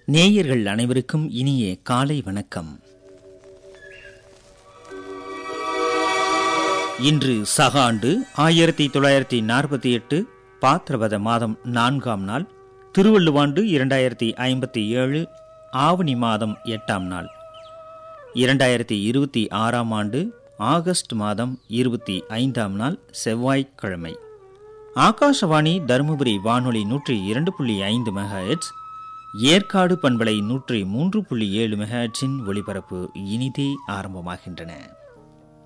நேயர்கள் அனைவருக்கும் இனிய காலை வணக்கம் இன்று சக ஆண்டு ஆயிரத்தி தொள்ளாயிரத்தி நாற்பத்தி எட்டு பாத்திரபத மாதம் நான்காம் நாள் திருவள்ளுவாண்டு இரண்டாயிரத்தி ஐம்பத்தி ஏழு ஆவணி மாதம் எட்டாம் நாள் இரண்டாயிரத்தி இருபத்தி ஆறாம் ஆண்டு ஆகஸ்ட் மாதம் இருபத்தி ஐந்தாம் நாள் செவ்வாய்க்கிழமை ஆகாஷவாணி தருமபுரி வானொலி நூற்றி இரண்டு புள்ளி ஐந்து மெகாஹெட்ஸ் ஏற்காடு பண்பலை நூற்றி மூன்று புள்ளி ஏழு மெகாஹெட்ஸின் ஒளிபரப்பு இனிதே ஆரம்பமாகின்றன